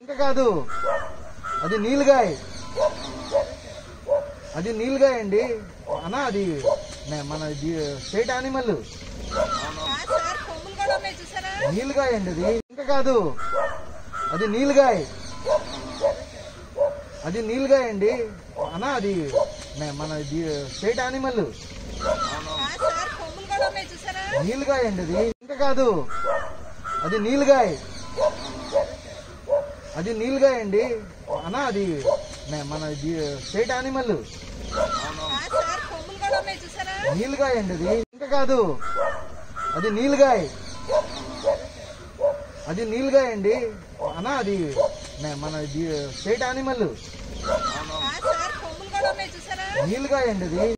ఇంకా కాదు అది నీలుగాయ్ అది నీలుగాయ అండి అన్నా అది నే- మన ఇది స్టేట్ యానిమల్ కాదు సార్ కొమ్ములు కూడా ఉన్నాయి చూసారా నీలుగాయ అండి అది ఇంకా కాదు అది నీలుగాయ్ అది నీలుగాయ అండి అన్నా అది నే- మన ఇది స్టేట్ యానిమల్ కాదు సార్ కొమ్ములు కూడా ఉన్నాయి చూసారా నీలుగాయ అండి అది ఇంకా కాదు అది నీలుగాయ్ అది నీలుగాయ అండి అన్నా అది నే- మన ఇది స్టేట్ యానిమల్ కాదు సార్ కొమ్ములు కూడా ఉన్నాయి చూసారా నీలుగాయ అండి అది ఇంకా కాదు అది నీలుగాయ్ అది నీలుగాయ అండి అన్నా అది నే- మన ఇది స్టేట్ యానిమల్ కాదు సార్ కొమ్ములు కూడా ఉన్నాయి చూసారా నీలుగాయ అండి అది